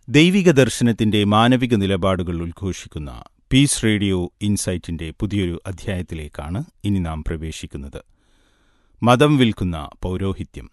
ദൈവിക ദർശനത്തിന്റെ മാനവിക നിലപാടുകൾ ഉദ്ഘോഷിക്കുന്ന പീസ് റേഡിയോ ഇൻസൈറ്റിന്റെ പുതിയൊരു അധ്യായത്തിലേക്കാണ് ഇനി നാം പ്രവേശിക്കുന്നത് മതം വിൽക്കുന്ന പൗരോഹിത്യം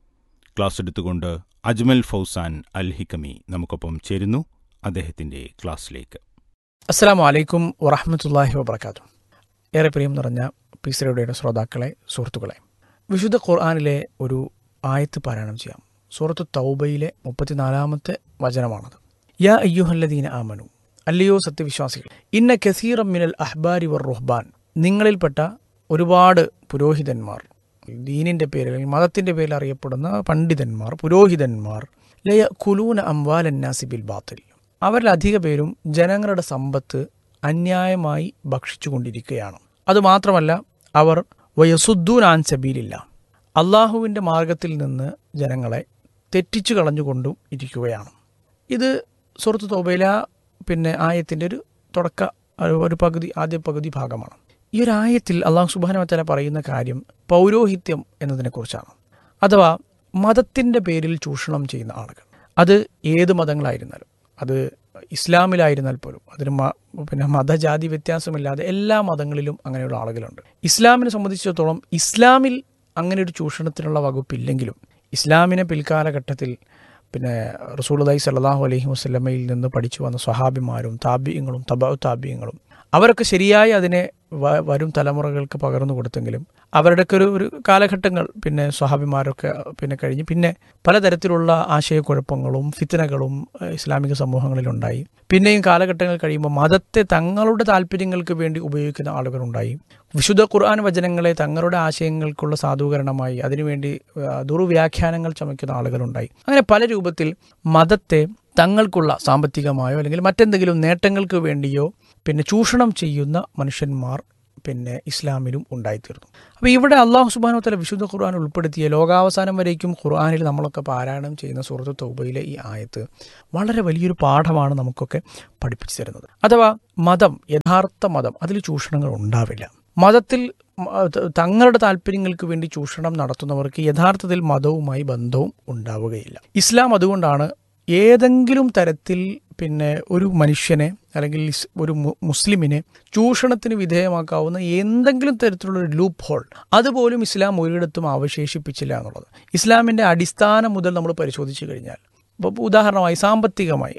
ക്ലാസ് എടുത്തുകൊണ്ട് അജ്മൽ ഫൗസാൻ അൽ ഹിക്കമി നമുക്കൊപ്പം ചേരുന്നു അദ്ദേഹത്തിന്റെ ക്ലാസ്സിലേക്ക് അസ്സാം വലൈക്കും വറഹമത്തല്ലാഹി വബർക്കാത്തു ഏറെ പ്രിയം നിറഞ്ഞ പീസ് റേഡിയോയുടെ ശ്രോതാക്കളെ സുഹൃത്തുക്കളെ വിശുദ്ധ ഖുർആാനിലെ ഒരു ആയത്ത് പാരായണം ചെയ്യാം സൂറത്ത് തൗബയിലെ മുപ്പത്തിനാലാമത്തെ വചനമാണത് യാ അയ്യുഹല്ലദീന ആമനു അല്ലയോ സത്യവിശ്വാസികൾ ഇന്ന കസീറം മിനൽ അഹ്ബാരി വർ റുഹ്ബാൻ നിങ്ങളിൽപ്പെട്ട ഒരുപാട് പുരോഹിതന്മാർ ദീനിന്റെ പേരിൽ അല്ലെങ്കിൽ മതത്തിന്റെ പേരിൽ അറിയപ്പെടുന്ന പണ്ഡിതന്മാർ പുരോഹിതന്മാർ ലയ കുലൂന അംവാലന്നാസി ബിൽ ബാത്തിൽ അവരിൽ അധിക പേരും ജനങ്ങളുടെ സമ്പത്ത് അന്യായമായി ഭക്ഷിച്ചുകൊണ്ടിരിക്കുകയാണ് അതുമാത്രമല്ല അവർ വയസുദ്ദൂൻ ആൻ സബീലില്ല അള്ളാഹുവിൻ്റെ മാർഗത്തിൽ നിന്ന് ജനങ്ങളെ തെറ്റിച്ചു കളഞ്ഞുകൊണ്ടും ഇരിക്കുകയാണ് ഇത് സുഹൃത്ത് തോബയില പിന്നെ ആയത്തിൻ്റെ ഒരു തുടക്ക ഒരു പകുതി ആദ്യ പകുതി ഭാഗമാണ് ഈ ഒരു ആയത്തിൽ അള്ളാഹു സുബാനവത്തല പറയുന്ന കാര്യം പൗരോഹിത്യം എന്നതിനെക്കുറിച്ചാണ് അഥവാ മതത്തിൻ്റെ പേരിൽ ചൂഷണം ചെയ്യുന്ന ആളുകൾ അത് ഏത് മതങ്ങളായിരുന്നാലും അത് ഇസ്ലാമിലായിരുന്നാൽ പോലും അതിന് മ പിന്നെ മതജാതി വ്യത്യാസമില്ലാതെ എല്ലാ മതങ്ങളിലും അങ്ങനെയുള്ള ആളുകളുണ്ട് ഇസ്ലാമിനെ സംബന്ധിച്ചിടത്തോളം ഇസ്ലാമിൽ അങ്ങനെ ഒരു ചൂഷണത്തിനുള്ള വകുപ്പില്ലെങ്കിലും ഇസ്ലാമിനെ പിൽക്കാലഘട്ടത്തിൽ പിന്നെ റസൂൽദായി സല്ലാഹു അലൈഹി വസ്ലമയിൽ നിന്ന് പഠിച്ചു വന്ന സ്വഹാബിമാരും താബിയങ്ങളും തബ താബിയങ്ങളും അവരൊക്കെ ശരിയായി അതിനെ വരും തലമുറകൾക്ക് പകർന്നു കൊടുത്തെങ്കിലും അവരുടെയൊക്കെ ഒരു ഒരു കാലഘട്ടങ്ങൾ പിന്നെ സ്വഹാബിമാരൊക്കെ പിന്നെ കഴിഞ്ഞ് പിന്നെ പലതരത്തിലുള്ള ആശയക്കുഴപ്പങ്ങളും ഫിത്തനകളും ഇസ്ലാമിക സമൂഹങ്ങളിലുണ്ടായി പിന്നെയും കാലഘട്ടങ്ങൾ കഴിയുമ്പോൾ മതത്തെ തങ്ങളുടെ താല്പര്യങ്ങൾക്ക് വേണ്ടി ഉപയോഗിക്കുന്ന ആളുകളുണ്ടായി വിശുദ്ധ ഖുർആൻ വചനങ്ങളെ തങ്ങളുടെ ആശയങ്ങൾക്കുള്ള സാധൂകരണമായി അതിനുവേണ്ടി ദുർവ്യാഖ്യാനങ്ങൾ ചമയ്ക്കുന്ന ആളുകളുണ്ടായി അങ്ങനെ പല രൂപത്തിൽ മതത്തെ തങ്ങൾക്കുള്ള സാമ്പത്തികമായോ അല്ലെങ്കിൽ മറ്റെന്തെങ്കിലും നേട്ടങ്ങൾക്ക് വേണ്ടിയോ പിന്നെ ചൂഷണം ചെയ്യുന്ന മനുഷ്യന്മാർ പിന്നെ ഇസ്ലാമിലും ഉണ്ടായിത്തീർന്നു അപ്പോൾ ഇവിടെ അള്ളാഹു സുബാനോ തല വിശുദ്ധ ഖുർആൻ ഉൾപ്പെടുത്തിയ ലോകാവസാനം വരേക്കും ഖുർആാനിൽ നമ്മളൊക്കെ പാരായണം ചെയ്യുന്ന സുഹൃത്തു തൗബയിലെ ഈ ആയത്ത് വളരെ വലിയൊരു പാഠമാണ് നമുക്കൊക്കെ പഠിപ്പിച്ചു തരുന്നത് അഥവാ മതം യഥാർത്ഥ മതം അതിൽ ചൂഷണങ്ങൾ ഉണ്ടാവില്ല മതത്തിൽ തങ്ങളുടെ താല്പര്യങ്ങൾക്ക് വേണ്ടി ചൂഷണം നടത്തുന്നവർക്ക് യഥാർത്ഥത്തിൽ മതവുമായി ബന്ധവും ഉണ്ടാവുകയില്ല ഇസ്ലാം അതുകൊണ്ടാണ് ഏതെങ്കിലും തരത്തിൽ പിന്നെ ഒരു മനുഷ്യനെ അല്ലെങ്കിൽ ഒരു മുസ്ലിമിനെ ചൂഷണത്തിന് വിധേയമാക്കാവുന്ന എന്തെങ്കിലും തരത്തിലുള്ള ഒരു ലൂപ്പ് ഹോൾ അതുപോലും ഇസ്ലാം ഒരിടത്തും അവശേഷിപ്പിച്ചില്ല എന്നുള്ളത് ഇസ്ലാമിൻ്റെ അടിസ്ഥാനം മുതൽ നമ്മൾ പരിശോധിച്ചു കഴിഞ്ഞാൽ ഇപ്പോൾ ഉദാഹരണമായി സാമ്പത്തികമായി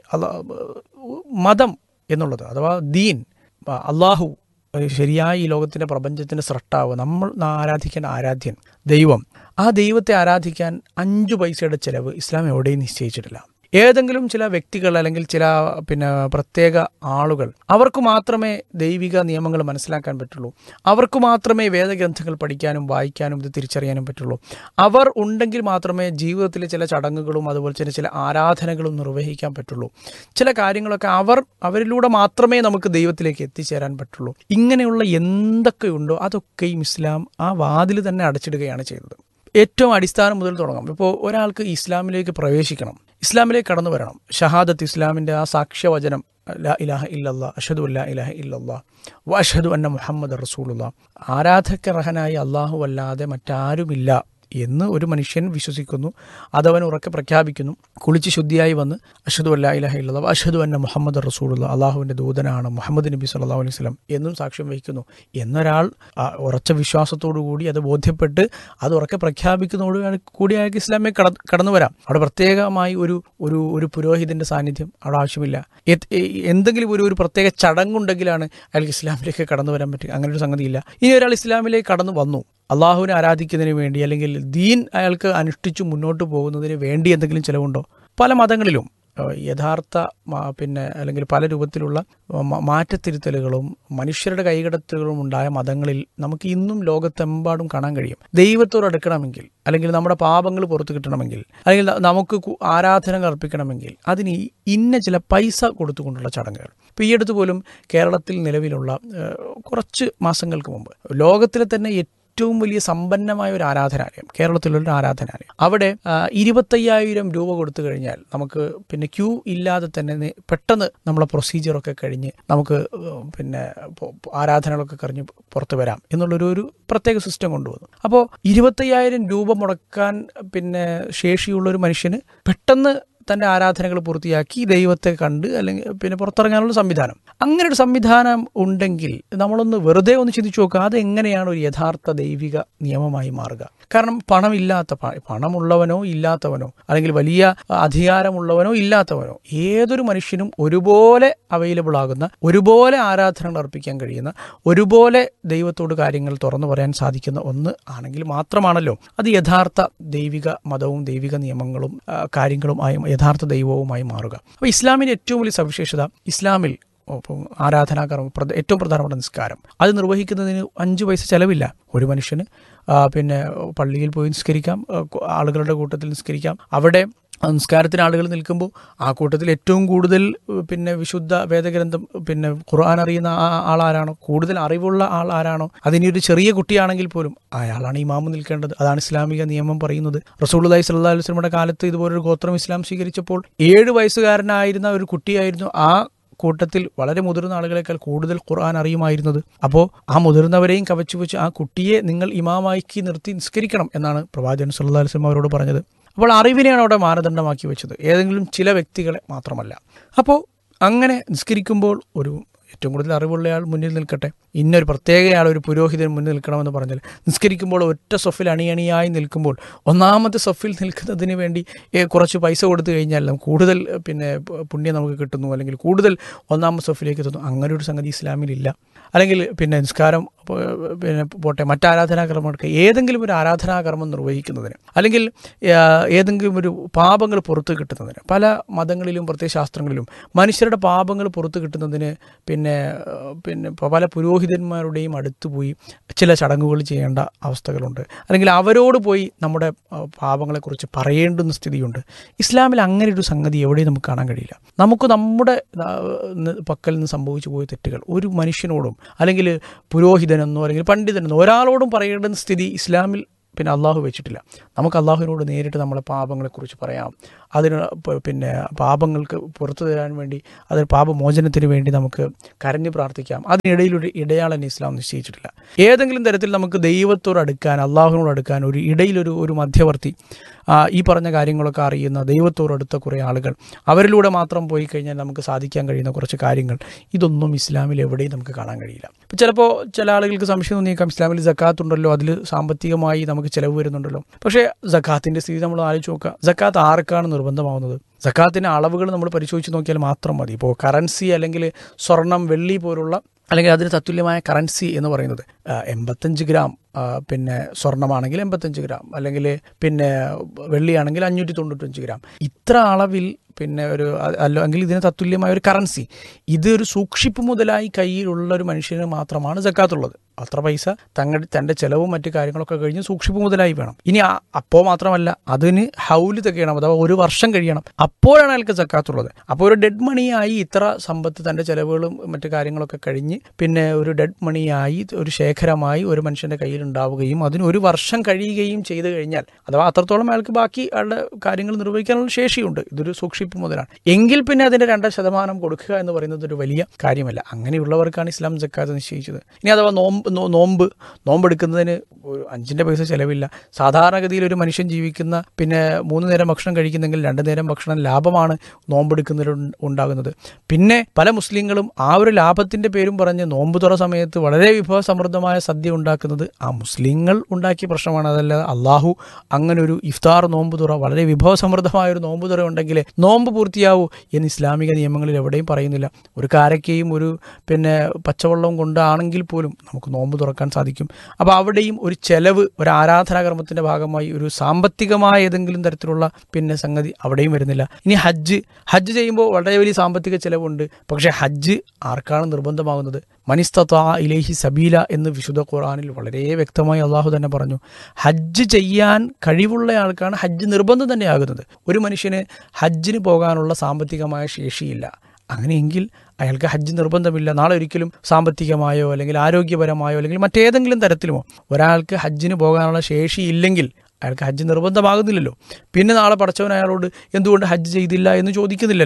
മതം എന്നുള്ളത് അഥവാ ദീൻ അള്ളാഹു ശരിയായ ഈ ലോകത്തിൻ്റെ പ്രപഞ്ചത്തിൻ്റെ സൃഷ്ടാവ് നമ്മൾ ആരാധിക്കേണ്ട ആരാധ്യൻ ദൈവം ആ ദൈവത്തെ ആരാധിക്കാൻ അഞ്ചു പൈസയുടെ ചിലവ് ഇസ്ലാം എവിടെയും നിശ്ചയിച്ചിട്ടില്ല ഏതെങ്കിലും ചില വ്യക്തികൾ അല്ലെങ്കിൽ ചില പിന്നെ പ്രത്യേക ആളുകൾ അവർക്ക് മാത്രമേ ദൈവിക നിയമങ്ങൾ മനസ്സിലാക്കാൻ പറ്റുള്ളൂ അവർക്ക് മാത്രമേ വേദഗ്രന്ഥങ്ങൾ പഠിക്കാനും വായിക്കാനും ഇത് തിരിച്ചറിയാനും പറ്റുള്ളൂ അവർ ഉണ്ടെങ്കിൽ മാത്രമേ ജീവിതത്തിലെ ചില ചടങ്ങുകളും അതുപോലെ തന്നെ ചില ആരാധനകളും നിർവഹിക്കാൻ പറ്റുള്ളൂ ചില കാര്യങ്ങളൊക്കെ അവർ അവരിലൂടെ മാത്രമേ നമുക്ക് ദൈവത്തിലേക്ക് എത്തിച്ചേരാൻ പറ്റുള്ളൂ ഇങ്ങനെയുള്ള എന്തൊക്കെയുണ്ടോ അതൊക്കെയും ഇസ്ലാം ആ വാതിൽ തന്നെ അടച്ചിടുകയാണ് ചെയ്തത് ഏറ്റവും അടിസ്ഥാനം മുതൽ തുടങ്ങാം ഇപ്പോൾ ഒരാൾക്ക് ഇസ്ലാമിലേക്ക് പ്രവേശിക്കണം ഇസ്ലാമിലേക്ക് കടന്നു വരണം ഷഹാദത്ത് ഇസ്ലാമിൻ്റെ ആ സാക്ഷ്യവചനം ലാ ഇലാഹ ഇല്ലല്ലാ അഷദു അല്ലാ ഇലാഹ ഇല്ലല്ലാ വ അഷദു അന്ന മുഹമ്മദ് റസൂലുള്ള ആരാധകർഹനായി അള്ളാഹു അല്ലാതെ മറ്റാരുമില്ല എന്ന് ഒരു മനുഷ്യൻ വിശ്വസിക്കുന്നു അതവൻ ഉറക്കെ പ്രഖ്യാപിക്കുന്നു കുളിച്ച് ശുദ്ധിയായി വന്ന് അഷദു അല്ലാ ഇലാഹ ഇല്ലല്ലാ അഷദു അന്ന മുഹമ്മദ് റസൂലുള്ള അള്ളാഹുവിൻ്റെ ദൂതനാണ് മുഹമ്മദ് നബി സല്ലാ അലൈഹി സ്വലം എന്നും സാക്ഷ്യം വഹിക്കുന്നു എന്നൊരാൾ ഉറച്ച വിശ്വാസത്തോടു കൂടി അത് ബോധ്യപ്പെട്ട് അത് ഉറക്കെ പ്രഖ്യാപിക്കുന്നതോട് കൂടി അയാൾക്ക് ഇസ്ലാമിലേക്ക് കട കടന്നു വരാം അവിടെ പ്രത്യേകമായി ഒരു ഒരു ഒരു പുരോഹിതന്റെ സാന്നിധ്യം അവിടെ ആവശ്യമില്ല എന്തെങ്കിലും ഒരു ഒരു പ്രത്യേക ചടങ്ങുണ്ടെങ്കിലാണ് അയാൾക്ക് ഇസ്ലാമിലേക്ക് കടന്നു വരാൻ പറ്റുക അങ്ങനെ ഒരു സംഗതിയില്ല ഇനി ഒരാൾ ഇസ്ലാമിലേക്ക് കടന്നു വന്നു അള്ളാഹുവിനെ ആരാധിക്കുന്നതിന് വേണ്ടി അല്ലെങ്കിൽ ദീൻ അയാൾക്ക് അനുഷ്ഠിച്ചു മുന്നോട്ട് പോകുന്നതിന് വേണ്ടി എന്തെങ്കിലും ചിലവുണ്ടോ പല മതങ്ങളിലും യഥാർത്ഥ പിന്നെ അല്ലെങ്കിൽ പല രൂപത്തിലുള്ള മാറ്റത്തിരുത്തലുകളും മനുഷ്യരുടെ കൈകടത്തലുകളും ഉണ്ടായ മതങ്ങളിൽ നമുക്ക് ഇന്നും ലോകത്തെമ്പാടും കാണാൻ കഴിയും ദൈവത്തോട് അടുക്കണമെങ്കിൽ അല്ലെങ്കിൽ നമ്മുടെ പാപങ്ങൾ പുറത്തു കിട്ടണമെങ്കിൽ അല്ലെങ്കിൽ നമുക്ക് ആരാധനകൾ അർപ്പിക്കണമെങ്കിൽ അതിന് ഇന്ന ചില പൈസ കൊടുത്തുകൊണ്ടുള്ള ചടങ്ങുകൾ ഇപ്പോൾ ഈ അടുത്ത് പോലും കേരളത്തിൽ നിലവിലുള്ള കുറച്ച് മാസങ്ങൾക്ക് മുമ്പ് ലോകത്തിലെ തന്നെ ഏറ്റവും വലിയ സമ്പന്നമായ ഒരു ആരാധനാലയം കേരളത്തിലുള്ള ഒരു ആരാധനാലയം അവിടെ ഇരുപത്തയ്യായിരം രൂപ കൊടുത്തു കഴിഞ്ഞാൽ നമുക്ക് പിന്നെ ക്യൂ ഇല്ലാതെ തന്നെ നെ- പെട്ടെന്ന് നമ്മളെ പ്രൊസീജിയറൊക്കെ കഴിഞ്ഞ് നമുക്ക് ഏഹ്, പിന്നെ പൊ- പൊ- ആരാധനകളൊക്കെ കഴിഞ്ഞ് പുറത്ത് വരാം എന്നുള്ളൊരു ഒരു പ്രത്യേക സിസ്റ്റം കൊണ്ടുവന്നു അപ്പോൾ ഇരുപത്തയ്യായിരം രൂപ മുടക്കാൻ പിന്നെ ശേഷിയുള്ള ഒരു മനുഷ്യന് പെട്ടെന്ന് തൻ്റെ ആരാധനകൾ പൂർത്തിയാക്കി ദൈവത്തെ കണ്ട് അല്ലെങ്കിൽ പിന്നെ പുറത്തിറങ്ങാനുള്ള സംവിധാനം അങ്ങനെ ഒരു സംവിധാനം ഉണ്ടെങ്കിൽ നമ്മളൊന്ന് വെറുതെ ഒന്ന് ചിന്തിച്ചു നോക്കുക അതെങ്ങനെയാണ് ഒരു യഥാർത്ഥ ദൈവിക നിയമമായി മാറുക കാരണം പണമില്ലാത്ത പ- പണമുള്ളവനോ ഇല്ലാത്തവനോ അല്ലെങ്കിൽ വലിയ അധികാരമുള്ളവനോ ഇല്ലാത്തവനോ ഏതൊരു മനുഷ്യനും ഒരുപോലെ അവൈലബിൾ ആകുന്ന ഒരുപോലെ ആരാധനകൾ അർപ്പിക്കാൻ കഴിയുന്ന ഒരുപോലെ ദൈവത്തോട് കാര്യങ്ങൾ തുറന്നു പറയാൻ സാധിക്കുന്ന ഒന്ന് ആണെങ്കിൽ മാത്രമാണല്ലോ അത് യഥാർത്ഥ ദൈവിക മതവും ദൈവിക നിയമങ്ങളും ആ, കാര്യങ്ങളും ആയി യഥാർത്ഥ ദൈവവുമായി മാറുക അപ്പോൾ ഇസ്ലാമിന്റെ ഏറ്റവും വലിയ സവിശേഷത ഇസ്ലാമിൽ ഇപ്പം ആരാധനാകർമ്മം പ്രധ- ഏറ്റവും പ്രധാനപ്പെട്ട നിസ്കാരം അത് നിർവഹിക്കുന്നതിന് അഞ്ച് പൈസ ചെലവില്ല ഒരു മനുഷ്യന് ആ, പിന്നെ പള്ളിയിൽ പോയി നിസ്കരിക്കാം ആ, കു- ആളുകളുടെ കൂട്ടത്തിൽ നിസ്കരിക്കാം അവിടെ നിസ്കാരത്തിന് ആളുകൾ നിൽക്കുമ്പോൾ ആ കൂട്ടത്തിൽ ഏറ്റവും കൂടുതൽ ഏഹ്, പിന്നെ വിശുദ്ധ വേദഗ്രന്ഥം പിന്നെ ഖുർആൻ അറിയുന്ന ആ ആളാരാണോ കൂടുതൽ അറിവുള്ള ആൾ ആരാണോ അതിനി ഒരു ചെറിയ കുട്ടിയാണെങ്കിൽ പോലും അയാളാണ് ഇമാമ് നിൽക്കേണ്ടത് അതാണ് ഇസ്ലാമിക നിയമം പറയുന്നത് റസൂലുള്ളാഹി സ്വല്ലല്ലാഹു അലൈഹി വസല്ലമയുടെ കാലത്ത് ഇതുപോലൊരു ഗോത്രം ഇസ്ലാം സ്വീകരിച്ചപ്പോൾ ഏഴ് വയസ്സുകാരനായിരുന്ന ഒരു കുട്ടിയായിരുന്നു ആ കൂട്ടത്തിൽ വളരെ മുതിർന്ന ആളുകളെക്കാൾ കൂടുതൽ ഖുർആൻ അറിയുമായിരുന്നത് അപ്പോൾ ആ മുതിർന്നവരെയും കവച്ചു വെച്ച് ആ കുട്ടിയെ നിങ്ങൾ ഇമാമാക്കി നിർത്തി നിസ്കരിക്കണം എന്നാണ് പ്രവാചകൻ സല്ലല്ലാഹു അലൈഹി വസല്ലം അവരോട് പറഞ്ഞത് അപ്പോൾ അറിവിനെയാണ് അവിടെ മാനദണ്ഡമാക്കി വെച്ചത് ഏതെങ്കിലും ചില വ്യക്തികളെ മാത്രമല്ല അപ്പോൾ അങ്ങനെ നിസ്കരിക്കുമ്പോൾ ഒരു ഏറ്റവും കൂടുതൽ അറിവുള്ളയാൾ മുന്നിൽ നിൽക്കട്ടെ ഇന്നൊരു പ്രത്യേകയാൾ ഒരു പുരോഹിതൻ മുന്നിൽ നിൽക്കണമെന്ന് പറഞ്ഞാൽ നിസ്കരിക്കുമ്പോൾ ഒറ്റ സൊഫിൽ അണിയണിയായി നിൽക്കുമ്പോൾ ഒന്നാമത്തെ സൊഫിൽ നിൽക്കുന്നതിന് വേണ്ടി ഏ, കുറച്ച് പൈസ കൊടുത്തു കഴിഞ്ഞാൽ നമുക്ക് കൂടുതൽ ഏ, പിന്നെ പ- പുണ്യം നമുക്ക് കിട്ടുന്നു അല്ലെങ്കിൽ കൂടുതൽ ഒന്നാമത്തെ സൊഫിലേക്ക് എത്തുന്നു അങ്ങനെ ഒരു സംഗതി ഇസ്ലാമിലില്ല അല്ലെങ്കിൽ പിന്നെ നിസ്കാരം പോ- പിന്നെ പോട്ടെ മറ്റ് ആരാധനാകർമ്മം എടുക്കുക ഏതെങ്കിലും ഒരു ആരാധനാകർമ്മം നിർവഹിക്കുന്നതിന് അല്ലെങ്കിൽ ആ, ഏതെങ്കിലും ഒരു പാപങ്ങൾ പുറത്ത് കിട്ടുന്നതിന് പല മതങ്ങളിലും പ്രത്യയശാസ്ത്രങ്ങളിലും മനുഷ്യരുടെ പാപങ്ങൾ പുറത്ത് കിട്ടുന്നതിന് പിന്നെ ആ, പിന്നെ പ- പല പുരോഹിതന്മാരുടെയും അടുത്ത് പോയി ചില ചടങ്ങുകൾ ചെയ്യേണ്ട അവസ്ഥകളുണ്ട് അല്ലെങ്കിൽ അവരോട് പോയി നമ്മുടെ ആ, പാപങ്ങളെക്കുറിച്ച് പറയേണ്ടുന്ന സ്ഥിതിയുണ്ട് ഇസ്ലാമിൽ അങ്ങനെ ഒരു സംഗതി എവിടെയും നമുക്ക് കാണാൻ കഴിയില്ല നമുക്ക് നമ്മുടെ ആ, ന്ന് പക്കൽ നിന്ന് സംഭവിച്ചു പോയ തെറ്റുകൾ ഒരു മനുഷ്യനോടും അല്ലെങ്കിൽ പുരോഹിതനെന്നോ അല്ലെങ്കിൽ പണ്ഡിതനെന്നോ ഒരാളോടും പറയേണ്ടുന്ന സ്ഥിതി ഇസ്ലാമിൽ പിന്നെ അള്ളാഹു വെച്ചിട്ടില്ല നമുക്ക് അള്ളാഹുവിനോട് നേരിട്ട് നമ്മളെ പാപങ്ങളെക്കുറിച്ച് പറയാം അതിന് പ- പിന്നെ പാപങ്ങൾക്ക് പുറത്തു തരാൻ വേണ്ടി അതിന് പാപമോചനത്തിന് വേണ്ടി നമുക്ക് കരഞ്ഞു പ്രാർത്ഥിക്കാം അതിനിടയിലൊരു ഇടയാളൻ ഇസ്ലാം നിശ്ചയിച്ചിട്ടില്ല ഏതെങ്കിലും തരത്തിൽ നമുക്ക് ദൈവത്തോട് അടുക്കാൻ അള്ളാഹുവിനോട് അടുക്കാൻ ഒരു ഇടയിലൊരു ഒരു മധ്യവർത്തി ആ, ഈ പറഞ്ഞ കാര്യങ്ങളൊക്കെ അറിയുന്ന ദൈവത്തോട് അടുത്ത കുറേ ആളുകൾ അവരിലൂടെ മാത്രം പോയി കഴിഞ്ഞാൽ നമുക്ക് സാധിക്കാൻ കഴിയുന്ന കുറച്ച് കാര്യങ്ങൾ ഇതൊന്നും ഇസ്ലാമിൽ എവിടെയും നമുക്ക് കാണാൻ കഴിയില്ല ഇപ്പോൾ ചിലപ്പോൾ ചില ആളുകൾക്ക് സംശയം തോന്നിയേക്കാം ഇസ്ലാമിൽ ജക്കാത്ത് ഉണ്ടല്ലോ അതിൽ സാമ്പത്തികമായി നമുക്ക് ചിലവ് വരുന്നുണ്ടല്ലോ പക്ഷേ ജക്കാത്തിൻ്റെ സ്ഥിതി നമ്മൾ ആലോചിച്ച് നോക്കുക ജക്കാത്ത് ആർക്കാണ് നിർബന്ധമാവുന്നത് ജക്കാത്തിൻ്റെ അളവുകൾ നമ്മൾ പരിശോധിച്ച് നോക്കിയാൽ മാത്രം മതി ഇപ്പോൾ കറൻസി അല്ലെങ്കിൽ സ്വർണം വെള്ളി പോലുള്ള അല്ലെങ്കിൽ അതിന് തത്തുല്യമായ കറൻസി എന്ന് പറയുന്നത് ആ, എൺപത്തഞ്ച് ഗ്രാം ആ, പിന്നെ സ്വർണ്ണമാണെങ്കിൽ എൺപത്തഞ്ച് ഗ്രാം അല്ലെങ്കിൽ പിന്നെ വെള്ളിയാണെങ്കിൽ അഞ്ഞൂറ്റി തൊണ്ണൂറ്റഞ്ച് ഗ്രാം ഇത്ര അളവിൽ പിന്നെ ഒരു അ- അല്ലെങ്കിൽ ഇതിന് തത്തുല്യമായ ഒരു കറൻസി ഇത് ഒരു സൂക്ഷിപ്പ് മുതലായി കയ്യിലുള്ള ഒരു മനുഷ്യന് മാത്രമാണ് ജക്കാത്തുള്ളത് അത്ര പൈസ തങ്ങളുടെ തൻ്റെ ചെലവും മറ്റു കാര്യങ്ങളൊക്കെ കഴിഞ്ഞ് സൂക്ഷിപ്പ് മുതലായി വേണം ഇനി ആ- അപ്പോൾ മാത്രമല്ല അതിന് ഹൗല് തികയണം അഥവാ ഒരു വർഷം കഴിയണം അപ്പോഴാണ് അയാൾക്ക് ജക്കാത്തുള്ളത് അപ്പോൾ ഒരു ഡെഡ് മണിയായി ഇത്ര സമ്പത്ത് തൻ്റെ ചെലവുകളും മറ്റു കാര്യങ്ങളൊക്കെ കഴിഞ്ഞ് പിന്നെ ഒരു ഡെഡ് മണിയായി ഒരു ശേഖരമായി ഒരു മനുഷ്യൻ്റെ കയ്യിൽ ഉണ്ടാവുകയും അതിന് ഒരു വർഷം കഴിയുകയും ചെയ്തു കഴിഞ്ഞാൽ അഥവാ അത്രത്തോളം അയാൾക്ക് ബാക്കി അയാളുടെ കാര്യങ്ങൾ നിർവഹിക്കാനുള്ള ശേഷിയുണ്ട് ഇതൊരു സൂക്ഷിപ്പ് മുതലാണ് എങ്കിൽ പിന്നെ അതിൻ്റെ രണ്ടര ശതമാനം കൊടുക്കുക എന്ന് പറയുന്നത് ഒരു വലിയ കാര്യമല്ല അങ്ങനെയുള്ളവർക്കാണ് ഇസ്ലാം ജക്കാത്ത് നിശ്ചയിച്ചത് ഇനി അഥവാ നോമ്പ് നോ- നോമ്പ് നോമ്പെടുക്കുന്നതിന് ഒരു അഞ്ചിൻ്റെ പൈസ ചിലവില്ല സാധാരണഗതിയിൽ ഒരു മനുഷ്യൻ ജീവിക്കുന്ന പിന്നെ മൂന്ന് നേരം ഭക്ഷണം കഴിക്കുന്നെങ്കിൽ രണ്ട് നേരം ഭക്ഷണം ലാഭമാണ് നോമ്പെടുക്കുന്നതിൽ ഉൺ- ഉണ്ടാകുന്നത് പിന്നെ പല മുസ്ലിങ്ങളും ആ ഒരു ലാഭത്തിൻ്റെ പേരും പറഞ്ഞ് നോമ്പ് തുറ സമയത്ത് വളരെ വിഭവസമൃദ്ധമായ സദ്യ ഉണ്ടാക്കുന്നത് ആ മുസ്ലിങ്ങൾ ഉണ്ടാക്കിയ പ്രശ്നമാണ് അതല്ല അള്ളാഹു അങ്ങനെ ഒരു ഇഫ്താർ നോമ്പ് തുറ വളരെ വിഭവസമൃദ്ധമായ ഒരു നോമ്പ് തുറ ഉണ്ടെങ്കിൽ നോമ്പ് പൂർത്തിയാവൂ എന്ന് ഇസ്ലാമിക നിയമങ്ങളിൽ എവിടെയും പറയുന്നില്ല ഒരു കാരക്കയും ഒരു പിന്നെ പച്ചവെള്ളവും കൊണ്ടാണെങ്കിൽ പോലും നമുക്ക് നോമ്പ് തുറക്കാൻ സാധിക്കും അപ്പോൾ അവിടെയും ഒരു ചെലവ് ഒരു ആരാധനാകർമ്മത്തിൻ്റെ ഭാഗമായി ഒരു സാമ്പത്തികമായ ഏതെങ്കിലും തരത്തിലുള്ള പിന്നെ സംഗതി അവിടെയും വരുന്നില്ല ഇനി ഹജ്ജ് ഹജ്ജ് ചെയ്യുമ്പോൾ വളരെ വലിയ സാമ്പത്തിക ചെലവുണ്ട് പക്ഷേ ഹജ്ജ് ആർക്കാണ് നിർബന്ധമാകുന്നത് മനിസ്തത്വ ഇലേഹി സബീല എന്ന് വിശുദ്ധ ഖുർആനിൽ വളരെ വ്യക്തമായി അള്ളാഹു തന്നെ പറഞ്ഞു ഹജ്ജ് ചെയ്യാൻ കഴിവുള്ള ആൾക്കാണ് ഹജ്ജ് നിർബന്ധം തന്നെയാകുന്നത് ഒരു മനുഷ്യന് ഹജ്ജിന് പോകാനുള്ള സാമ്പത്തികമായ ശേഷിയില്ല അങ്ങനെയെങ്കിൽ അയാൾക്ക് ഹജ്ജ് നിർബന്ധമില്ല നാളെ ഒരിക്കലും സാമ്പത്തികമായോ അല്ലെങ്കിൽ ആരോഗ്യപരമായോ അല്ലെങ്കിൽ മറ്റേതെങ്കിലും തരത്തിലുമോ ഒരാൾക്ക് ഹജ്ജിന് പോകാനുള്ള ശേഷിയില്ലെങ്കിൽ അയാൾക്ക് ഹജ്ജ് നിർബന്ധമാകുന്നില്ലല്ലോ പിന്നെ നാളെ പടച്ചവൻ അയാളോട് എന്തുകൊണ്ട് ഹജ്ജ് ചെയ്തില്ല എന്ന് ചോദിക്കുന്നില്ലല്ലോ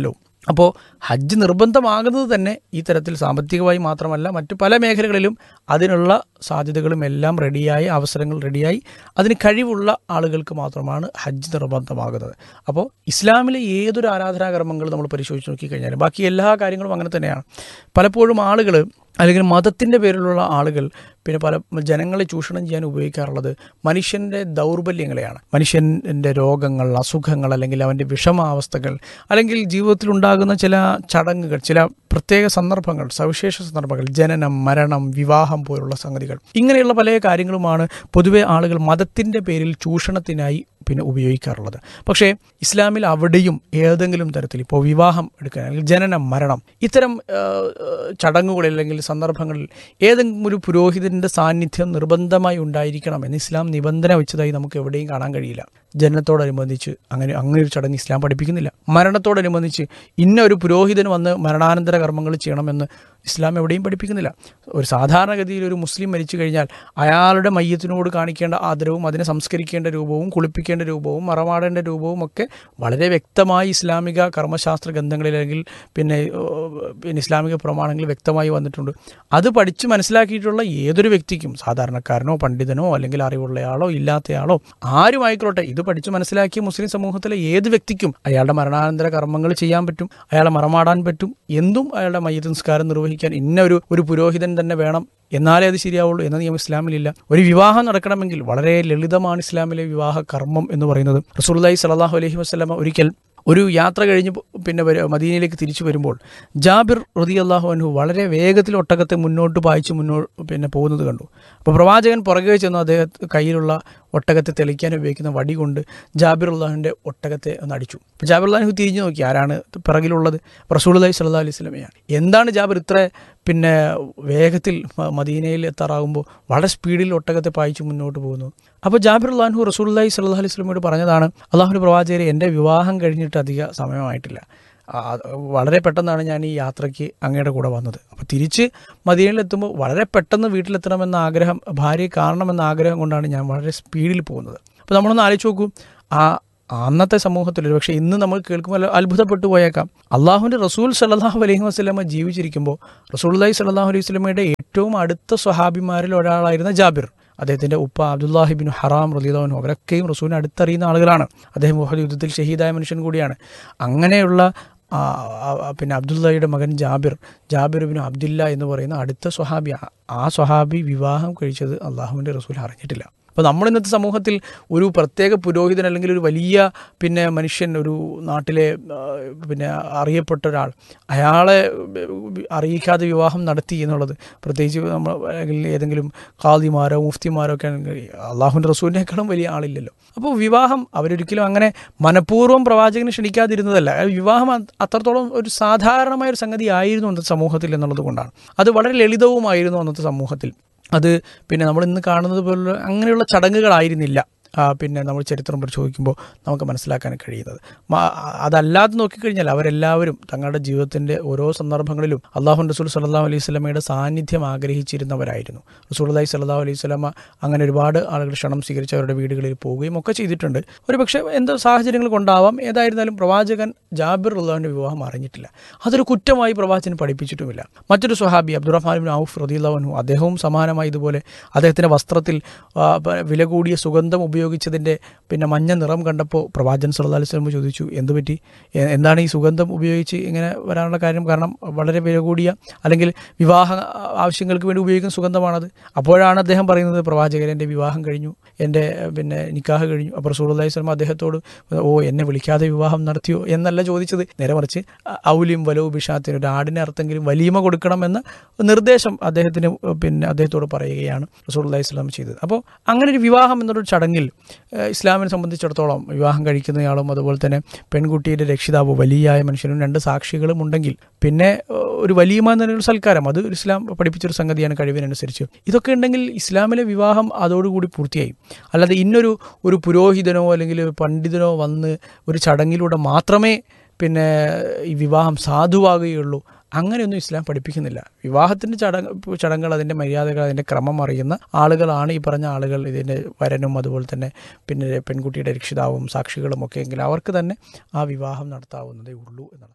അപ്പോൾ ഹജ്ജ് നിർബന്ധമാകുന്നത് തന്നെ ഈ തരത്തിൽ സാമ്പത്തികമായി മാത്രമല്ല മറ്റു പല മേഖലകളിലും അതിനുള്ള സാധ്യതകളും എല്ലാം റെഡിയായി അവസരങ്ങൾ റെഡിയായി അതിന് കഴിവുള്ള ആളുകൾക്ക് മാത്രമാണ് ഹജ്ജ് നിർബന്ധമാകുന്നത് അപ്പോൾ ഇസ്ലാമിലെ ഏതൊരു ആരാധനാകർമ്മങ്ങൾ നമ്മൾ പരിശോധിച്ച് നോക്കിക്കഴിഞ്ഞാൽ ബാക്കി എല്ലാ കാര്യങ്ങളും അങ്ങനെ തന്നെയാണ് പലപ്പോഴും ആളുകൾ അല്ലെങ്കിൽ മതത്തിൻ്റെ പേരിലുള്ള ആളുകൾ പിന്നെ പല ജനങ്ങളെ ചൂഷണം ചെയ്യാൻ ഉപയോഗിക്കാറുള്ളത് മനുഷ്യൻ്റെ ദൗർബല്യങ്ങളെയാണ് മനുഷ്യൻ്റെ രോഗങ്ങൾ അസുഖങ്ങൾ അല്ലെങ്കിൽ അവൻ്റെ വിഷമാവസ്ഥകൾ അല്ലെങ്കിൽ ജീവിതത്തിൽ ഉണ്ടാകുന്ന ചില ചടങ്ങുകൾ ചില പ്രത്യേക സന്ദർഭങ്ങൾ സവിശേഷ സന്ദർഭങ്ങൾ ജനനം മരണം വിവാഹം പോലുള്ള സംഗതികൾ ഇങ്ങനെയുള്ള പല കാര്യങ്ങളുമാണ് പൊതുവെ ആളുകൾ മതത്തിൻ്റെ പേരിൽ ചൂഷണത്തിനായി പിന്നെ ഉപയോഗിക്കാറുള്ളത് പക്ഷേ ഇസ്ലാമിൽ അവിടെയും ഏതെങ്കിലും തരത്തിൽ ഇപ്പോൾ വിവാഹം എടുക്കാൻ അല്ലെങ്കിൽ ജനനം മരണം ഇത്തരം ആ, ചടങ്ങുകളിൽ അല്ലെങ്കിൽ സന്ദർഭങ്ങളിൽ ഏതെങ്കിലും ഒരു പുരോഹിതൻ്റെ സാന്നിധ്യം നിർബന്ധമായി ഉണ്ടായിരിക്കണം എന്ന് ഇസ്ലാം നിബന്ധന വെച്ചതായി നമുക്ക് എവിടെയും കാണാൻ കഴിയില്ല ജനനത്തോടനുബന്ധിച്ച് അങ്ങനെ അങ്ങനെ ഒരു ചടങ്ങ് ഇസ്ലാം പഠിപ്പിക്കുന്നില്ല മരണത്തോടനുബന്ധിച്ച് ഇന്ന ഒരു പുരോഹിതൻ വന്ന് മരണാനന്തര കർമ്മങ്ങൾ ചെയ്യണമെന്ന് ഇസ്ലാം എവിടെയും പഠിപ്പിക്കുന്നില്ല ഒരു സാധാരണഗതിയിൽ ഒരു മുസ്ലിം മരിച്ചു കഴിഞ്ഞാൽ അയാളുടെ മയ്യത്തിനോട് കാണിക്കേണ്ട ആദരവും അതിനെ സംസ്കരിക്കേണ്ട രൂപവും കുളിപ്പിക്കേണ്ട രൂപവും മറമാടേണ്ട രൂപവും ഒക്കെ വളരെ വ്യക്തമായി ഇസ്ലാമിക കർമ്മശാസ്ത്ര ഗ്രന്ഥങ്ങളിൽ അല്ലെങ്കിൽ പിന്നെ ഏഹ്, പിന്നെ ഇസ്ലാമിക പ്രമാണങ്ങളിൽ വ്യക്തമായി വന്നിട്ടുണ്ട് അത് പഠിച്ച് മനസ്സിലാക്കിയിട്ടുള്ള ഏതൊരു വ്യക്തിക്കും സാധാരണക്കാരനോ പണ്ഡിതനോ അല്ലെങ്കിൽ അറിവുള്ളയാളോ ഇല്ലാത്തയാളോ ആരും ആയിക്കോട്ടെ ഇത് പഠിച്ച് മനസ്സിലാക്കിയ മുസ്ലിം സമൂഹത്തിലെ ഏത് വ്യക്തിക്കും അയാളുടെ മരണാനന്തര കർമ്മങ്ങൾ ചെയ്യാൻ പറ്റും അയാളെ മറമാടാൻ പറ്റും എന്തും അയാളുടെ മയ്യത്ത് നിസ്കാരം നിർവഹിക്കാൻ ഇന്ന ഒരു ഒരു പുരോഹിതൻ തന്നെ വേണം എന്നാലേ അത് ശരിയാവുള്ളൂ എന്ന നിയമം ഇസ്ലാമിലില്ല ഒരു വിവാഹം നടക്കണമെങ്കിൽ വളരെ ലളിതമാണ് ഇസ്ലാമിലെ വിവാഹ കർമ്മം എന്ന് പറയുന്നത് റസൂലുള്ളാഹി സ്വല്ലല്ലാഹു അലൈഹി വസല്ലമ ഒരിക്കൽ ഒരു യാത്ര കഴിഞ്ഞ് പോ- പിന്നെ വര- മദീനയിലേക്ക് തിരിച്ചു വരുമ്പോൾ ജാബിർ റതി അള്ളാഹു അനു വളരെ വേഗത്തിൽ ഒട്ടകത്തെ മുന്നോട്ട് പായിച്ച് മുന്നോട്ട് പിന്നെ പോകുന്നത് കണ്ടു അപ്പോൾ പ്രവാചകൻ പുറകെ ചെന്ന് അദ്ദേഹത്തെ കയ്യിലുള്ള ഒട്ടകത്തെ തെളിക്കാൻ ഉപയോഗിക്കുന്ന വടി കൊണ്ട് ജാബിർ അള്ളാഹുവിൻ്റെ ഒട്ടകത്തെ ഒന്ന് അടിച്ചു അപ്പോൾ ജാബിർ അള്ളാഹു തിരിഞ്ഞു നോക്കി ആരാണ് പിറകിലുള്ളത് റസൂലുള്ളാഹി സ്വല്ലല്ലാഹു അലൈഹി സ്വലമയാണ് എന്താണ് ജാബിർ ഇത്ര പിന്നെ വേഗത്തിൽ മ- മദീനയിൽ എത്താറാകുമ്പോൾ വളരെ സ്പീഡിൽ ഒട്ടകത്തെ പായിച്ച് മുന്നോട്ട് പോകുന്നു അപ്പോൾ ജാബിർ അള്ളാഹു റസൂലുള്ളാഹി സ്വല്ലല്ലാഹു അലൈഹി സ്വലമയോട് പറഞ്ഞതാണ് അള്ളാഹുവിൻ്റെ പ്രവാചകരെ എൻ്റെ വിവാഹം കഴിഞ്ഞിട്ട് അധിക സമയമായിട്ടില്ല ആ, അത് വളരെ പെട്ടെന്നാണ് ഞാൻ ഈ യാത്രയ്ക്ക് അങ്ങയുടെ കൂടെ വന്നത് അപ്പോൾ തിരിച്ച് മദീനയിലെത്തുമ്പോൾ വളരെ പെട്ടെന്ന് വീട്ടിലെത്തണമെന്ന ആഗ്രഹം ഭാര്യയെ കാണണമെന്ന ആഗ്രഹം കൊണ്ടാണ് ഞാൻ വളരെ സ്പീഡിൽ പോകുന്നത് അപ്പോൾ നമ്മളൊന്ന് ആലോചിച്ച് നോക്കൂ ആ അന്നത്തെ സമൂഹത്തിൽ ഒരു പക്ഷേ ഇന്ന് നമ്മൾ കേൾക്കുമ്പോൾ അല്ല- അത്ഭുതപ്പെട്ടു പോയേക്കാം അള്ളാഹുവിൻ്റെ റസൂൽ സല്ലാഹു അലൈഹി വസ്ലമ ജീവിച്ചിരിക്കുമ്പോൾ റസൂൽല്ലാഹി സല്ലാഹു അലൈഹി വസ്ലമയുടെ ഏറ്റവും അടുത്ത സ്വഹാബിമാരിൽ ഒരാളായിരുന്ന ജാബിർ അദ്ദേഹത്തിൻ്റെ ഉപ്പ അബ്ദുല്ലാഹിബിൻ ഹറാം റലീദാനു അവരൊക്കെയും റസൂലിനെ അടുത്തറിയുന്ന ആളുകളാണ് അദ്ദേഹം മുഹദ് യുദ്ധത്തിൽ ഷഹീദായ മനുഷ്യൻ കൂടിയാണ് അങ്ങനെയുള്ള ആ, ആ, ആ, പിന്നെ അബ്ദുള്ളയുടെ മകൻ ജാബിർ ജാബിർ ബിൻ അബ്ദുല്ല എന്ന് പറയുന്ന അടുത്ത സ്വഹാബി ആ- ആ സ്വഹാബി വിവാഹം കഴിച്ചത് അള്ളാഹുവിൻ്റെ റസൂൽ അറിഞ്ഞിട്ടില്ല അപ്പോൾ നമ്മൾ ഇന്നത്തെ സമൂഹത്തിൽ ഒരു പ്രത്യേക പുരോഹിതൻ അല്ലെങ്കിൽ ഒരു വലിയ പിന്നെ മനുഷ്യൻ ഒരു നാട്ടിലെ ആ, പിന്നെ അറിയപ്പെട്ട ഒരാൾ അയാളെ അറിയിക്കാതെ വിവാഹം നടത്തി എന്നുള്ളത് പ്രത്യേകിച്ച് നമ്മൾ അല്ലെങ്കിൽ ഏതെങ്കിലും ഖാദിമാരോ മുഫ്തിമാരോ ഒക്കെ ആണെങ്കിൽ അള്ളാഹുവിൻ്റെ റസൂലിനേക്കാളും വലിയ ആളില്ലല്ലോ അപ്പോൾ വിവാഹം അവരൊരിക്കലും അങ്ങനെ മനഃപൂർവ്വം പ്രവാചകനെ ക്ഷണിക്കാതിരുന്നതല്ല ആ വിവാഹം അത് അത്രത്തോളം ഒരു സാധാരണമായ ഒരു സംഗതി ആയിരുന്നു അന്നത്തെ സമൂഹത്തിൽ എന്നുള്ളത് കൊണ്ടാണ് അത് വളരെ ലളിതവുമായിരുന്നു അന്നത്തെ സമൂഹത്തിൽ അത് പിന്നെ നമ്മൾ ഇന്ന് കാണുന്നത് പോലുള്ള അങ്ങനെയുള്ള ചടങ്ങുകളായിരുന്നില്ല ആ, പിന്നെ നമ്മൾ ചരിത്രം പരിശോധിക്കുമ്പോൾ നമുക്ക് മനസ്സിലാക്കാൻ കഴിയുന്നത് മ- അതല്ലാതെ നോക്കിക്കഴിഞ്ഞാൽ അവരെല്ലാവരും തങ്ങളുടെ ജീവിതത്തിൻ്റെ ഓരോ സന്ദർഭങ്ങളിലും അള്ളാഹു റസൂൽ സല്ലാഹു അലൈഹി സ്വലമയുടെ സാന്നിധ്യം ആഗ്രഹിച്ചിരുന്നവരായിരുന്നു റസൂൽ അലൈഹി സ്വല്ലാഹു അലൈഹി സ്വലമ അങ്ങനെ ഒരുപാട് ആളുകൾ ക്ഷണം സ്വീകരിച്ച് അവരുടെ വീടുകളിൽ പോവുകയും ഒക്കെ ചെയ്തിട്ടുണ്ട് ഒരു പക്ഷേ എന്തോ സാഹചര്യങ്ങൾ കൊണ്ടാവാം ഏതായിരുന്നാലും പ്രവാചകൻ ജാബിർ അള്ളാഹുവിൻ്റെ വിവാഹം അറിഞ്ഞിട്ടില്ല അതൊരു കുറ്റമായി പ്രവാചകൻ പഠിപ്പിച്ചിട്ടുമില്ല മറ്റൊരു സ്വഹാബി അബ്ദുറഹ്മാൻ ബിൻ ഔഫ് റദിയുള്ളവനു അദ്ദേഹവും സമാനമായി ഇതുപോലെ അദ്ദേഹത്തിൻ്റെ വസ്ത്രത്തിൽ ആ, പ- വില കൂടിയ സുഗന്ധം ഉപയോഗിച്ചതിൻ്റെ പിന്നെ മഞ്ഞ നിറം കണ്ടപ്പോൾ പ്രവാചകൻ സല്ലല്ലാഹു അലൈഹി വസല്ലം ചോദിച്ചു എന്ത് പറ്റി എ- എന്താണ് ഈ സുഗന്ധം ഉപയോഗിച്ച് ഇങ്ങനെ വരാനുള്ള കാര്യം കാരണം വളരെ വില കൂടിയ അല്ലെങ്കിൽ വിവാഹ ആവശ്യങ്ങൾക്ക് വേണ്ടി ഉപയോഗിക്കുന്ന സുഗന്ധമാണത് അപ്പോഴാണ് അദ്ദേഹം പറയുന്നത് പ്രവാചകൻ എൻ്റെ വിവാഹം കഴിഞ്ഞു എൻ്റെ പിന്നെ നിക്കാഹ് കഴിഞ്ഞു അപ്പോൾ റസൂലുള്ളാഹി സ്വലം വസല്ലം അദ്ദേഹത്തോട് ഓ എന്നെ വിളിക്കാതെ വിവാഹം നടത്തിയോ എന്നല്ല ചോദിച്ചത് നേരെ മറിച്ച് ഔലിയും വലവും ബിഷാത്തിന് ഒരു ആടിനെ അർത്ഥമെങ്കിലും വലീമ കൊടുക്കണമെന്ന നിർദ്ദേശം അദ്ദേഹത്തിന് പിന്നെ അദ്ദേഹത്തോട് പറയുകയാണ് റസൂലുള്ളാഹി സ്വലം ചെയ്തത് അപ്പോൾ അങ്ങനെ ഒരു വിവാഹം എന്നൊരു ചടങ്ങിൽ ഏഹ്, ഇസ്ലാമിനെ സംബന്ധിച്ചിടത്തോളം വിവാഹം കഴിക്കുന്നയാളും അതുപോലെ തന്നെ പെൺകുട്ടിയുടെ രക്ഷിതാവ് വലിയായ മനുഷ്യനും രണ്ട് സാക്ഷികളും ഉണ്ടെങ്കിൽ പിന്നെ ഏഹ്, ഒരു വലിയമ എന്നൊരു സൽക്കാരം അത് ഒരു ഇസ്ലാം പഠിപ്പിച്ചൊരു സംഗതിയാണ് കഴിവിനനുസരിച്ച് ഇതൊക്കെ ഉണ്ടെങ്കിൽ ഇസ്ലാമിലെ വിവാഹം അതോടുകൂടി പൂർത്തിയായി അല്ലാതെ ഇന്നൊരു ഒരു പുരോഹിതനോ അല്ലെങ്കിൽ ഒരു പണ്ഡിതനോ വന്ന് ഒരു ചടങ്ങിലൂടെ മാത്രമേ പിന്നെ ഈ വിവാഹം സാധുവാകുകയുള്ളൂ അങ്ങനെയൊന്നും ഇസ്ലാം പഠിപ്പിക്കുന്നില്ല വിവാഹത്തിൻ്റെ ചടങ്ങ് ചടങ്ങുകൾ അതിൻ്റെ മര്യാദകൾ അതിൻ്റെ ക്രമം അറിയുന്ന ആളുകളാണ് ഈ പറഞ്ഞ ആളുകൾ ഇതിൻ്റെ വരനും അതുപോലെ തന്നെ പിന്നെ പെൺകുട്ടിയുടെ രക്ഷിതാവും സാക്ഷികളും ഒക്കെ എങ്കിൽ അവർക്ക് തന്നെ ആ വിവാഹം നടത്താവുന്നതേ ഉള്ളൂ എന്നാണ്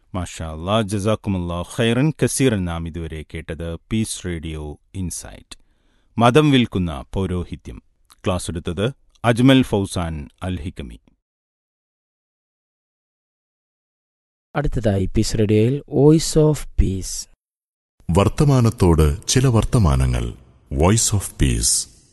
മാഷാ അല്ലാ ജസാക്കുമുല്ലാ ഖൈറൻ കസീറൻ നാം ഇതുവരെ കേട്ടത് പീസ് റേഡിയോ ഇൻസൈറ്റ് മതം വിൽക്കുന്ന പൗരോഹിത്യം ക്ലാസ് എടുത്തത് അജ്മൽ ഫൗസാൻ അൽ ഹിക്കമി അടുത്തതായി പീസ് റേഡിയോയിൽ വോയിസ് ഓഫ് പീസ് വർത്തമാനത്തോട് ചില വർത്തമാനങ്ങൾ വോയിസ് ഓഫ് പീസ്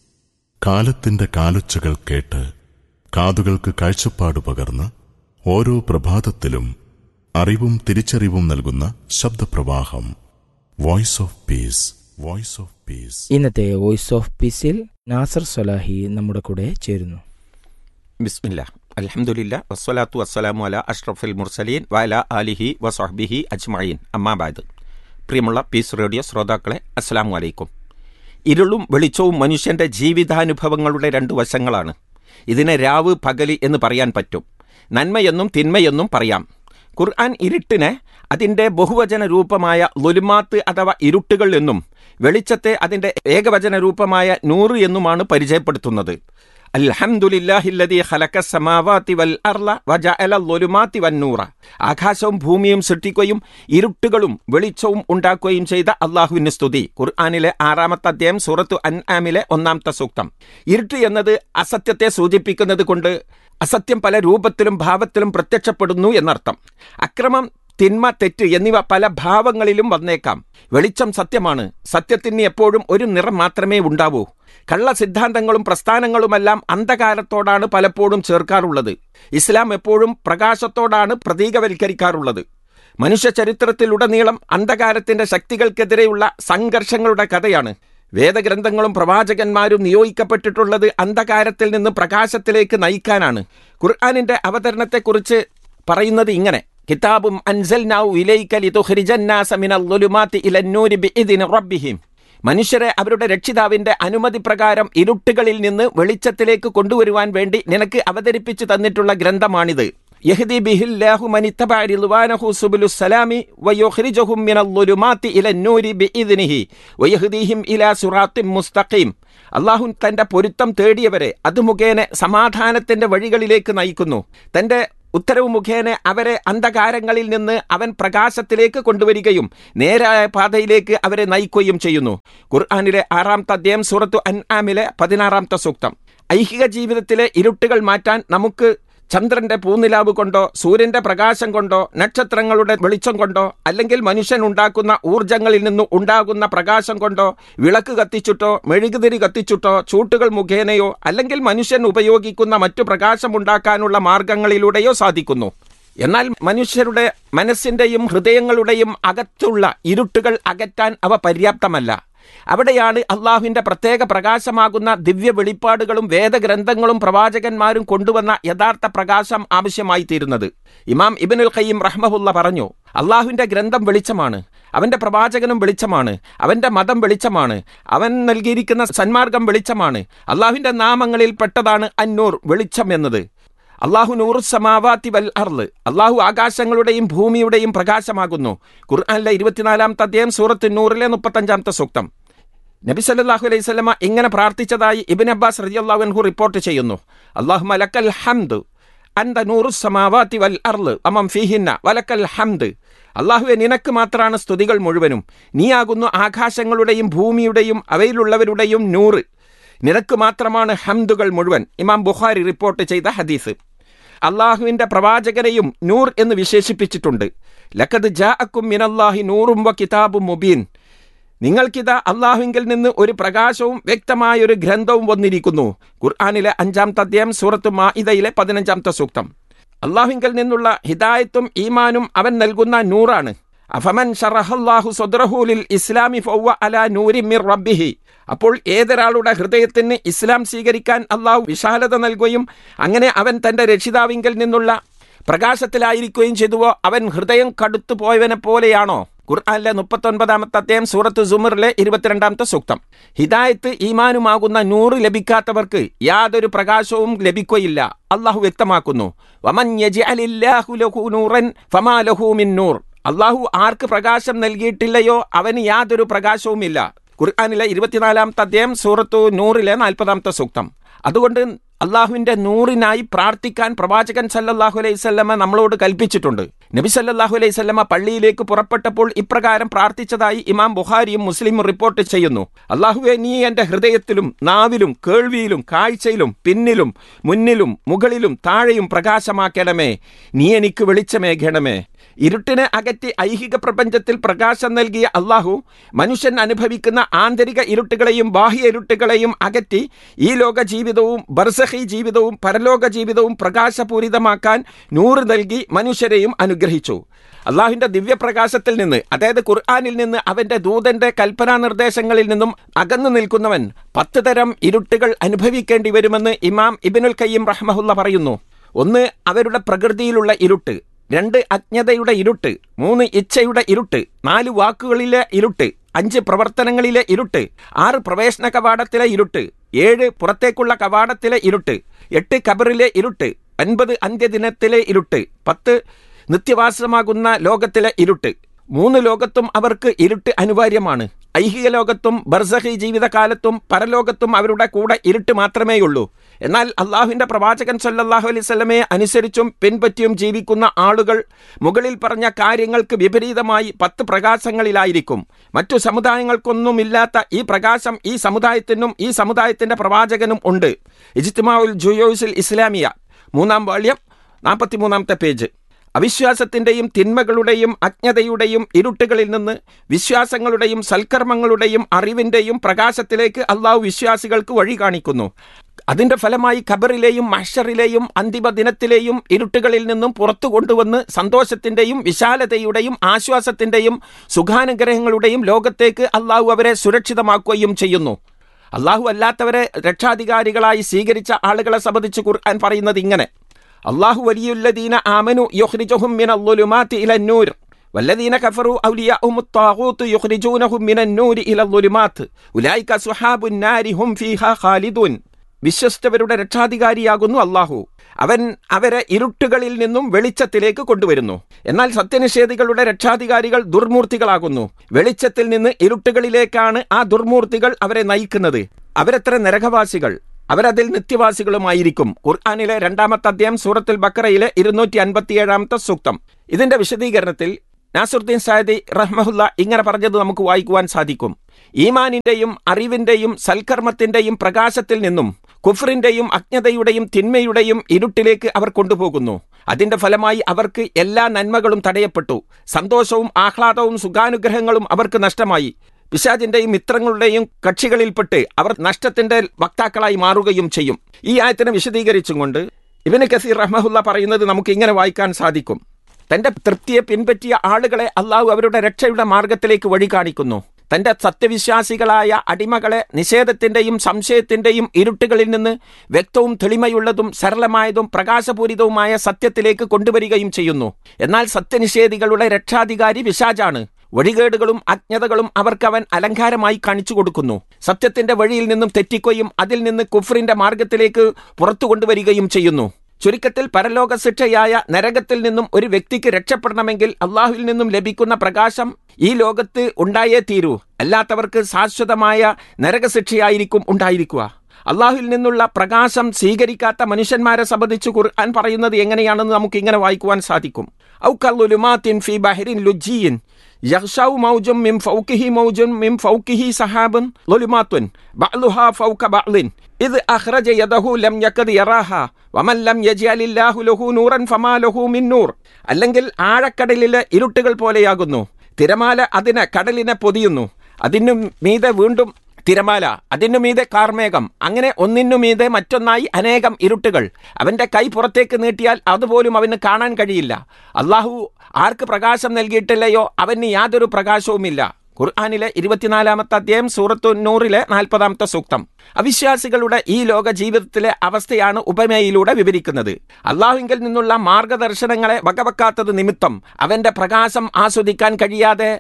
കാലത്തിന്റെ കാലൊച്ചകൾ കേട്ട് കാതുകൾക്ക് കാഴ്ചപ്പാട് പകർന്ന് ഓരോ പ്രഭാതത്തിലും അറിവും തിരിച്ചറിവും നൽകുന്ന ശബ്ദപ്രവാഹം voice of peace voice of peace ഇന്നത്തെ വോയിസ് ഓഫ് പീസിൽ നാസർ സൊലാഹി നമ്മുടെ കൂടെ ചേരുന്നു ബിസ്മില്ല അൽഹംദുലില്ല വസ്സലാത്തു വസ്സലാമു അല അഷ്റഫുൽ മുർസലീൻ വഅല ആലിഹി വസ്വഹ്ബിഹി അജ്മഈൻ അമ്മാബാദ് പ്രിയമുള്ള പീസ് റേഡിയോ ശ്രോതാക്കളെ അസ്സലാമു അലൈക്കും ഇരുളും വെളിച്ചവും മനുഷ്യന്റെ ജീവിതാനുഭവങ്ങളുടെ രണ്ട് വശങ്ങളാണ് ഇതിനെ രാവ് പകലി എന്ന് പറയാൻ പറ്റും നന്മയെന്നും തിന്മയെന്നും പറയാം ഖുർആൻ ഇരുട്ടിനെ അതിൻ്റെ ബഹുവചന രൂപമായ ലുലുമാത്ത് അഥവാ ഇരുട്ടുകൾ എന്നും വെളിച്ചത്തെ അതിൻ്റെ ഏകവചന രൂപമായ നൂറ് എന്നുമാണ് പരിചയപ്പെടുത്തുന്നത് അൽഹംദുലില്ലാഹില്ലദീ ഖലഖ സമാവാതി വൽ അർള വജഅല ളുലുമാതി വന്നൂറ ആകാശവും ഭൂമിയും സൃഷ്ടിക്കുകയും ഇരുട്ടുകളും വെളിച്ചവും ഉണ്ടാക്കുകയും ചെയ്ത അള്ളാഹുവിന് സ്തുതി ഖുർആനിലെ ആറാമത്തെ അധ്യായം സൂറത്തു അൻആമിലെ ഒന്നാമത്തെ സൂക്തം ഇരുട്ട് എന്നത് അസത്യത്തെ സൂചിപ്പിക്കുന്നത് കൊണ്ട് അസത്യം പല രൂപത്തിലും ഭാവത്തിലും പ്രത്യക്ഷപ്പെടുന്നു എന്നർത്ഥം അക്രമം തിന്മ തെറ്റ് എന്നിവ പല ഭാവങ്ങളിലും വന്നേക്കാം വെളിച്ചം സത്യമാണ് സത്യത്തിന് എപ്പോഴും ഒരു നിറം മാത്രമേ ഉണ്ടാവൂ കള്ള സിദ്ധാന്തങ്ങളും പ്രസ്ഥാനങ്ങളുമെല്ലാം അന്ധകാരത്തോടാണ് പലപ്പോഴും ചേർക്കാറുള്ളത് ഇസ്ലാം എപ്പോഴും പ്രകാശത്തോടാണ് പ്രതീകവൽക്കരിക്കാറുള്ളത് മനുഷ്യ ചരിത്രത്തിലുടനീളം അന്ധകാരത്തിന്റെ ശക്തികൾക്കെതിരെയുള്ള സംഘർഷങ്ങളുടെ കഥയാണ് വേദഗ്രന്ഥങ്ങളും പ്രവാചകന്മാരും നിയോഗിക്കപ്പെട്ടിട്ടുള്ളത് അന്ധകാരത്തിൽ നിന്ന് പ്രകാശത്തിലേക്ക് നയിക്കാനാണ് ഖുർആാനിന്റെ അവതരണത്തെക്കുറിച്ച് പറയുന്നത് ഇങ്ങനെ കിതാബും അൻസൽനാഉ ഇലൈക ലിതുഖ്രിജന്നാസ മിനൽ ളുലുമാതി ഇലന്നൂരി ബിഇദ്നി റബ്ബിഹിം മനുഷ്യരെ അവരുടെ രക്ഷിതാവിന്റെ അനുമതി പ്രകാരം ഇരുട്ടുകളിൽ നിന്ന് വെളിച്ചത്തിലേക്ക് കൊണ്ടുവരുവാൻ വേണ്ടി നിനക്ക് അവതരിപ്പിച്ചു തന്നിട്ടുള്ള ഗ്രന്ഥമാണിത് യഹ്ദി ബിഹില്ലാഹു മനിത്തബഅ റിദ്വാനഹു സുബുലുസ് സലാമി വയുഖ്രിജുഹും മിനൽ ളുലുമാതി ഇലന്നൂരി ബിഇദ്നിഹി വയഹ്ദീഹിം ഇലാ സിറാത്തിൻ മുസ്തഖീം അള്ളാഹു തന്റെ പൊരുത്തം തേടിയവരെ അത് മുഖേന സമാധാനത്തിന്റെ വഴികളിലേക്ക് നയിക്കുന്നു തന്റെ ഉത്തരവ് മുഖേന അവരെ അന്ധകാരങ്ങളിൽ നിന്ന് അവൻ പ്രകാശത്തിലേക്ക് കൊണ്ടുവരികയും നേരായ പാതയിലേക്ക് അവരെ നയിക്കുകയും ചെയ്യുന്നു ഖുർആാനിലെ ആറാമത്തെ അധ്യായം സൂറത്തു അൻആമിലെ പതിനാറാമത്തെ സൂക്തം ഐഹിക ജീവിതത്തിലെ ഇരുട്ടുകൾ മാറ്റാൻ നമുക്ക് ചന്ദ്രന്റെ പൂനിലാവ് കൊണ്ടോ സൂര്യന്റെ പ്രകാശം കൊണ്ടോ നക്ഷത്രങ്ങളുടെ വെളിച്ചം കൊണ്ടോ അല്ലെങ്കിൽ മനുഷ്യൻ ഉണ്ടാക്കുന്ന ഊർജങ്ങളിൽ നിന്ന് ഉണ്ടാകുന്ന പ്രകാശം കൊണ്ടോ വിളക്ക് കത്തിച്ചിട്ടോ മെഴുകുതിരി കത്തിച്ചിട്ടോ ചൂട്ടുകൾ മുഖേനയോ അല്ലെങ്കിൽ മനുഷ്യൻ ഉപയോഗിക്കുന്ന മറ്റു പ്രകാശമുണ്ടാക്കാനുള്ള മാർഗങ്ങളിലൂടെയോ സാധിക്കുന്നു എന്നാൽ മനുഷ്യരുടെ മനസ്സിന്റെയും ഹൃദയങ്ങളുടെയും അകത്തുള്ള ഇരുട്ടുകൾ അകറ്റാൻ അവ പര്യാപ്തമല്ല അവിടെയാണ് അള്ളാഹുവിന്റെ പ്രത്യേക പ്രകാശമാകുന്ന ദിവ്യ വെളിപ്പാടുകളും വേദഗ്രന്ഥങ്ങളും പ്രവാചകന്മാരും കൊണ്ടുവന്ന യഥാർത്ഥ പ്രകാശം ആവശ്യമായി തീരുന്നത് ഇമാം ഇബിനുൽ ഖയ്യം റഹ്മഹുല്ല പറഞ്ഞു അള്ളാഹുവിന്റെ ഗ്രന്ഥം വെളിച്ചമാണ് അവന്റെ പ്രവാചകനും വെളിച്ചമാണ് അവന്റെ മതം വെളിച്ചമാണ് അവൻ നൽകിയിരിക്കുന്ന സന്മാർഗം വെളിച്ചമാണ് അള്ളാഹുവിന്റെ നാമങ്ങളിൽ പെട്ടതാണ് അന്നൂർ വെളിച്ചം എന്നത് അള്ളാഹു നൂറു സമാവാത്തി വൽ അർള് അള്ളാഹു ആകാശങ്ങളുടെയും ഭൂമിയുടെയും പ്രകാശമാകുന്നു ഖുർആാനിലെ ഇരുപത്തിനാലാമത്തെ അധ്യായം സൂറത്ത് നൂറിലെ മുപ്പത്തഞ്ചാമത്തെ സൂക്തം നബി സല്ലല്ലാഹു അലൈഹി സ്വലമ ഇങ്ങനെ പ്രാർത്ഥിച്ചതായി ഇബിൻ അബ്ബാസ് റളിയല്ലാഹു അൻഹു റിപ്പോർട്ട് ചെയ്യുന്നു അള്ളാഹു മലക്കൽ ഹംദ് അന്ത നൂറു സമാവാത്തി വൽ അർള് അമം ഫീഹിന്ന വലക്കൽ ഹംദ് അള്ളാഹുവെ നിനക്ക് മാത്രമാണ് സ്തുതികൾ മുഴുവനും നീയാകുന്നു ആകാശങ്ങളുടെയും ഭൂമിയുടെയും അവയിലുള്ളവരുടെയും നൂറ് നിനക്ക് മാത്രമാണ് ഹംദുകൾ മുഴുവൻ ഇമാം ബുഖാരി റിപ്പോർട്ട് ചെയ്ത ഹദീസ് അള്ളാഹുവിന്റെ പ്രവാചകനെയും നൂർ എന്ന് വിശേഷിപ്പിച്ചിട്ടുണ്ട് ലക്കത് ജാഅക്കും മിനല്ലാഹി നൂറും വ കിതാബും മുബീൻ നിങ്ങൾക്കിതാ അള്ളാഹുവിങ്കിൽ നിന്ന് ഒരു പ്രകാശവും വ്യക്തമായ ഒരു ഗ്രന്ഥവും വന്നിരിക്കുന്നു ഖുർആാനിലെ അഞ്ചാമത്തെ അധ്യായം സൂറത്ത് മാഇദയിലെ പതിനഞ്ചാമത്തെ സൂക്തം അള്ളാഹുവിങ്കിൽ നിന്നുള്ള ഹിദായത്തും ഈമാനും അവൻ നൽകുന്ന നൂറാണ് അഫമൻ ഷറഹല്ലാഹു സദ്റഹൂലിൽ ഇസ്ലാമി ഫൗവ അല നൂരി മിർ റബ്ബിഹി അപ്പോൾ ഏതൊരാളുടെ ഹൃദയത്തിന് ഇസ്ലാം സ്വീകരിക്കാൻ അള്ളാഹു വിശാലത നൽകുകയും അങ്ങനെ അവൻ തന്റെ രക്ഷിതാവിങ്കിൽ നിന്നുള്ള പ്രകാശത്തിലായിരിക്കുകയും ചെയ്തുവോ അവൻ ഹൃദയം കടുത്തു പോയവനെ പോലെയാണോ ഖുർആാനിലെ മുപ്പത്തൊൻപതാമത്തെ അധ്യായം സൂറത്ത് സുമറിലെ ഇരുപത്തിരണ്ടാമത്തെ സൂക്തം ഹിദായത്ത് ഈമാനുമാകുന്ന നൂറ് ലഭിക്കാത്തവർക്ക് യാതൊരു പ്രകാശവും ലഭിക്കുകയില്ല അള്ളാഹു വ്യക്തമാക്കുന്നു വമൻ യജ്അലില്ലാഹു ലഹു നൂറൻ ഫമാ ലഹു മിൻ നൂർ അള്ളാഹു ആർക്ക് പ്രകാശം നൽകിയിട്ടില്ലയോ അവന് യാതൊരു പ്രകാശവുമില്ല ഖുർആാനിലെ ഇരുപത്തിനാലാമത്തെ അധ്യായം സൂറത്തു നൂറിലെ നാൽപ്പതാമത്തെ സൂക്തം അതുകൊണ്ട് അള്ളാഹുവിന്റെ നൂറിനായി പ്രാർത്ഥിക്കാൻ പ്രവാചകൻ സല്ലല്ലാഹു അലൈഹി സ്വല്ലമ നമ്മളോട് കൽപ്പിച്ചിട്ടുണ്ട് നബി സല്ലല്ലാഹു അലൈഹി സ്വല്ലമ പള്ളിയിലേക്ക് പുറപ്പെട്ടപ്പോൾ ഇപ്രകാരം പ്രാർത്ഥിച്ചതായി ഇമാം ബുഖാരിയും മുസ്ലിമും റിപ്പോർട്ട് ചെയ്യുന്നു അള്ളാഹുവെ നീ എന്റെ ഹൃദയത്തിലും നാവിലും കേൾവിയിലും കാഴ്ചയിലും പിന്നിലും മുന്നിലും മുകളിലും താഴെയും പ്രകാശമാക്കണമേ നീ എനിക്ക് വെളിച്ചമേകണമേ ഇരുട്ടിനെ അകറ്റി ഐഹിക പ്രപഞ്ചത്തിൽ പ്രകാശം നൽകിയ അള്ളാഹു മനുഷ്യൻ അനുഭവിക്കുന്ന ആന്തരിക ഇരുട്ടുകളെയും ബാഹ്യ ഇരുട്ടുകളെയും അകറ്റി ഈ ലോക ജീവിതവും ബർസഹി ജീവിതവും പരലോക ജീവിതവും പ്രകാശപൂരിതമാക്കാൻ നൂറ് നൽകി മനുഷ്യരെയും അനുഗ്രഹിച്ചു അള്ളാഹുവിന്റെ ദിവ്യപ്രകാശത്തിൽ നിന്ന് അതായത് ഖുർആാനിൽ നിന്ന് അവന്റെ ദൂതന്റെ കൽപ്പനാ നിർദ്ദേശങ്ങളിൽ നിന്നും അകന്നു നിൽക്കുന്നവൻ പത്ത് തരം ഇരുട്ടുകൾ അനുഭവിക്കേണ്ടി വരുമെന്ന് ഇമാം ഇബിനുൽ കയ്യം റഹ്മഹുല്ല പറയുന്നു ഒന്ന് അവരുടെ പ്രകൃതിയിലുള്ള ഇരുട്ട് രണ്ട് അജ്ഞതയുടെ ഇരുട്ട് മൂന്ന് ഇച്ഛയുടെ ഇരുട്ട് നാല് വാക്കുകളിലെ ഇരുട്ട് അഞ്ച് പ്രവർത്തനങ്ങളിലെ ഇരുട്ട് ആറ് പ്രവേശന കവാടത്തിലെ ഇരുട്ട് ഏഴ് പുറത്തേക്കുള്ള കവാടത്തിലെ ഇരുട്ട് എട്ട് കബറിലെ ഇരുട്ട് ഒൻപത് അന്ത്യദിനത്തിലെ ഇരുട്ട് പത്ത് നിത്യവാസമാകുന്ന ലോകത്തിലെ ഇരുട്ട് മൂന്ന് ലോകത്തും അവർക്ക് ഇരുട്ട് അനിവാര്യമാണ് ഐഹിക ലോകത്തും ബർസഹി ജീവിതകാലത്തും പരലോകത്തും അവരുടെ കൂടെ ഇരുട്ട് മാത്രമേയുള്ളൂ എന്നാൽ അള്ളാഹുവിന്റെ പ്രവാചകൻ സല്ലല്ലാഹു അലൈഹി സ്വലമയെ അനുസരിച്ചും പിൻപറ്റിയും ജീവിക്കുന്ന ആളുകൾ മുകളിൽ പറഞ്ഞ കാര്യങ്ങൾക്ക് വിപരീതമായി പത്ത് പ്രകാശങ്ങളിലായിരിക്കും മറ്റു സമുദായങ്ങൾക്കൊന്നുമില്ലാത്ത ഈ പ്രകാശം ഈ സമുദായത്തിനും ഈ സമുദായത്തിന്റെ പ്രവാചകനും ഉണ്ട് ഇജ്തിമാഉൽ ജുയോസിൽ ഇസ്ലാമിയ മൂന്നാം വാള്യം നാൽപ്പത്തിമൂന്നാമത്തെ പേജ് അവിശ്വാസത്തിന്റെയും തിന്മകളുടെയും അജ്ഞതയുടെയും ഇരുട്ടുകളിൽ നിന്ന് വിശ്വാസങ്ങളുടെയും സൽക്കർമ്മങ്ങളുടെയും അറിവിന്റെയും പ്രകാശത്തിലേക്ക് അള്ളാഹു വിശ്വാസികൾക്ക് വഴി കാണിക്കുന്നു അതിന്റെ ഫലമായി ഖബറിലെയും മഷറിലെയും അന്തിമ ദിനത്തിലെയും ഇരുട്ടുകളിൽ നിന്നും പുറത്തു കൊണ്ടുവന്ന് സന്തോഷത്തിന്റെയും വിശാലതയുടെയും ആശ്വാസത്തിന്റെയും സുഖാനുഗ്രഹങ്ങളുടെയും ലോകത്തേക്ക് അള്ളാഹു അവരെ സുരക്ഷിതമാക്കുകയും ചെയ്യുന്നു അള്ളാഹു അല്ലാത്തവരെ രക്ഷാധികാരികളായി സ്വീകരിച്ച ആളുകളെ സംബന്ധിച്ച് ഖുർആൻ പറയുന്നത് ഇങ്ങനെ അള്ളാഹു വലിയുല്ലദീന ആമനു യുഖ്രിജുഹും മിനൽ ളുലുമാതി ഇലൻ നൂർ والذين كفروا أولياءهم الطاغوت يخرجونهم من النور إلى الظلمات أولئك أصحاب النار هم فيها خالدون വിശ്വസ്തവരുടെ രക്ഷാധികാരിയാകുന്നു അള്ളാഹു അവൻ അവരെ ഇരുട്ടുകളിൽ നിന്നും വെളിച്ചത്തിലേക്ക് കൊണ്ടുവരുന്നു എന്നാൽ സത്യനിഷേധികളുടെ രക്ഷാധികാരികൾ ദുർമൂർത്തികളാകുന്നു വെളിച്ചത്തിൽ നിന്ന് ഇരുട്ടുകളിലേക്കാണ് ആ ദുർമൂർത്തികൾ അവരെ നയിക്കുന്നത് അവരെത്ര നരകവാസികൾ അവരതിൽ നിത്യവാസികളുമായിരിക്കും ഖുർആാനിലെ രണ്ടാമത്തെ അധ്യായം സൂറത്തുൽ ബക്കറയിലെ ഇരുന്നൂറ്റി അൻപത്തിയേഴാമത്തെ സൂക്തം ഇതിന്റെ വിശദീകരണത്തിൽ നാസുദ്ദീൻ സായദി റഹ്മഹുല്ല ഇങ്ങനെ പറഞ്ഞത് നമുക്ക് വായിക്കുവാൻ സാധിക്കും ഈമാനിന്റെയും അറിവിന്റെയും സൽക്കർമ്മത്തിന്റെയും പ്രകാശത്തിൽ നിന്നും കുഫറിന്റെയും അജ്ഞതയുടെയും തിന്മയുടെയും ഇരുട്ടിലേക്ക് അവർ കൊണ്ടുപോകുന്നു അതിന്റെ ഫലമായി അവർക്ക് എല്ലാ നന്മകളും തടയപ്പെട്ടു സന്തോഷവും ആഹ്ലാദവും സുഖാനുഗ്രഹങ്ങളും അവർക്ക് നഷ്ടമായി പിശാജിന്റെയും മിത്രങ്ങളുടെയും കക്ഷികളിൽപ്പെട്ട് അവർ നഷ്ടത്തിന്റെ വക്താക്കളായി മാറുകയും ചെയ്യും ഈ ആയത്തിനെ വിശദീകരിച്ചും കൊണ്ട് ഇബിന് കസീർ റഹ്മഹുല്ല പറയുന്നത് നമുക്ക് ഇങ്ങനെ വായിക്കാൻ സാധിക്കും തന്റെ തൃപ്തിയെ പിൻപറ്റിയ ആളുകളെ അള്ളാഹു അവരുടെ രക്ഷയുടെ മാർഗത്തിലേക്ക് വഴി കാണിക്കുന്നു തന്റെ സത്യവിശ്വാസികളായ അടിമകളെ നിഷേധത്തിന്റെയും സംശയത്തിന്റെയും ഇരുട്ടുകളിൽ നിന്ന് വ്യക്തവും തെളിമയുള്ളതും സരളമായതും പ്രകാശപൂരിതവുമായ സത്യത്തിലേക്ക് കൊണ്ടുവരികയും ചെയ്യുന്നു എന്നാൽ സത്യനിഷേധികളുടെ രക്ഷാധികാരി വിശാജാണ് വഴികേടുകളും അജ്ഞതകളും അവർക്ക് അവൻ അലങ്കാരമായി കാണിച്ചു കൊടുക്കുന്നു സത്യത്തിന്റെ വഴിയിൽ നിന്നും തെറ്റിക്കുകയും അതിൽ നിന്ന് കുഫറിന്റെ മാർഗത്തിലേക്ക് പുറത്തു കൊണ്ടുവരികയും ചെയ്യുന്നു ചുരുക്കത്തിൽ പരലോക ശിക്ഷയായ നരകത്തിൽ നിന്നും ഒരു വ്യക്തിക്ക് രക്ഷപ്പെടണമെങ്കിൽ അള്ളാഹുവിൽ നിന്നും ലഭിക്കുന്ന പ്രകാശം ഈ ലോകത്ത് ഉണ്ടായേ തീരൂ അല്ലാത്തവർക്ക് ശാശ്വതമായ നരകശിക്ഷയായിരിക്കും ഉണ്ടായിരിക്കുക അള്ളാഹുവിൽ നിന്നുള്ള പ്രകാശം സ്വീകരിക്കാത്ത മനുഷ്യന്മാരെ സംബന്ധിച്ച് ഖുർആൻ പറയുന്നത് എങ്ങനെയാണെന്ന് നമുക്ക് ഇങ്ങനെ വായിക്കുവാൻ സാധിക്കും ഔക്കല്ലുലുമാത്തിൻ ഫി ബഹരിൻ ലുജീൻ يغشو موج من فوقه موج من فوقه سحاب ظلمات بعضها فوق بعض إذ أخرج يده لم يكد يراها ومن لم يجعل الله له نورا فما له من نور അല്ലെങ്കിൽ ആഴക്കടലിലെ ഇരുട്ടുകൾ പോലെയാകുന്നു തിരമാല അതിനെ കടലിനെ പൊതിയുന്നു അതിനു മീതെ വീണ്ടും തിരമാല അതിനു മീതെ കാർമേഘം അങ്ങനെ ഒന്നിനു മീതെ മറ്റൊന്നായി അനേകം ഇരുട്ടുകൾ അവന്റെ കൈ പുറത്തേക്ക് നീട്ടിയാൽ അതുപോലും അവന് കാണാൻ കഴിയില്ല അള്ളാഹു ആർക്ക് പ്രകാശം നൽകിയിട്ടില്ലയോ അവന് യാതൊരു പ്രകാശവുമില്ല ഖുർആാനിലെ ഇരുപത്തിനാലാമത്തെ അധ്യായം സൂറത്തു നൂറിലെ നാൽപ്പതാമത്തെ സൂക്തം അവിശ്വാസികളുടെ ഈ ലോക ജീവിതത്തിലെ അവസ്ഥയാണ് ഉപമയിലൂടെ വിവരിക്കുന്നത് അള്ളാഹുവിങ്കിൽ നിന്നുള്ള മാർഗദർശനങ്ങളെ വകവെക്കാത്തത് നിമിത്തം അവന്റെ പ്രകാശം ആസ്വദിക്കാൻ കഴിയാതെ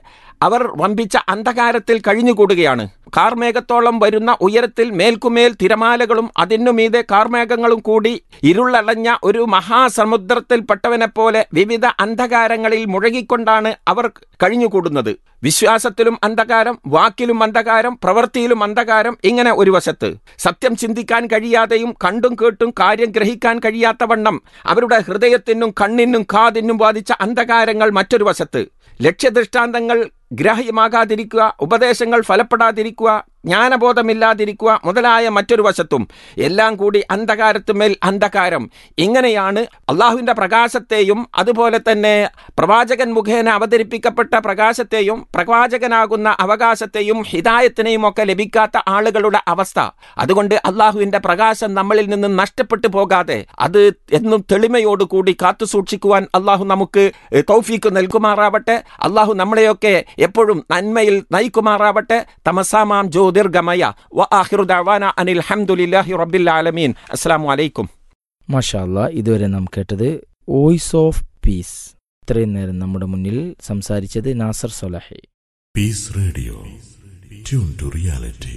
അവർ വമ്പിച്ച അന്ധകാരത്തിൽ കഴിഞ്ഞുകൂടുകയാണ് കാർമേഘത്തോളം വരുന്ന ഉയരത്തിൽ മേൽക്കുമേൽ തിരമാലകളും അതിനുമീതെ കാർമേഘങ്ങളും കൂടി ഇരുളടഞ്ഞ ഒരു മഹാസമുദ്രത്തിൽപ്പെട്ടവനെ പോലെ വിവിധ അന്ധകാരങ്ങളിൽ മുഴകിക്കൊണ്ടാണ് അവർ കഴിഞ്ഞുകൂടുന്നത് വിശ്വാസത്തിലും അന്ധകാരം വാക്കിലും അന്ധകാരം പ്രവൃത്തിയിലും അന്ധകാരം ഇങ്ങനെ ഒരു വശത്ത് സത്യം ചിന്തിക്കാൻ കഴിയാതെയും കണ്ടും കേട്ടും കാര്യം ഗ്രഹിക്കാൻ കഴിയാത്ത വണ്ണം അവരുടെ ഹൃദയത്തിനും കണ്ണിനും കാതിനും ബാധിച്ച അന്ധകാരങ്ങൾ മറ്റൊരു വശത്ത് ലക്ഷ്യദൃഷ്ടാന്തങ്ങൾ ഗ്രാഹ്യമാകാതിരിക്കുക ഉപദേശങ്ങൾ ഫലപ്പെടാതിരിക്കുക ജ്ഞാനബോധമില്ലാതിരിക്കുക മുതലായ മറ്റൊരു വശത്തും എല്ലാം കൂടി അന്ധകാരത്തുമേൽ അന്ധകാരം ഇങ്ങനെയാണ് അള്ളാഹുവിൻ്റെ പ്രകാശത്തെയും അതുപോലെ തന്നെ പ്രവാചകൻ മുഖേന അവതരിപ്പിക്കപ്പെട്ട പ്രകാശത്തെയും പ്രവാചകനാകുന്ന അവകാശത്തെയും ഹിതായത്തിനെയും ഒക്കെ ലഭിക്കാത്ത ആളുകളുടെ അവസ്ഥ അതുകൊണ്ട് അള്ളാഹുവിൻ്റെ പ്രകാശം നമ്മളിൽ നിന്ന് നഷ്ടപ്പെട്ടു പോകാതെ അത് എന്നും തെളിമയോടുകൂടി കാത്തു സൂക്ഷിക്കുവാൻ അള്ളാഹു നമുക്ക് തൗഫീക്ക് നൽകുമാറാവട്ടെ അള്ളാഹു നമ്മളെയൊക്കെ എപ്പോഴും നന്മയിൽ നയിക്കുമാറാവട്ടെ തമസാമാം ജ്യോതിർഗമയ വ ആഹിറു ദഅവാന അനിൽ ഹംദുലില്ലാഹി റബ്ബിൽ ആലമീൻ അസ്സലാമു അലൈക്കും മാഷാല്ല ഇതുവരെ നാം കേട്ടത് വോയിസ് ഓഫ് പീസ് ഇത്രയും നേരം നമ്മുടെ മുന്നിൽ സംസാരിച്ചത് Nasar Solahi peace radio tune to reality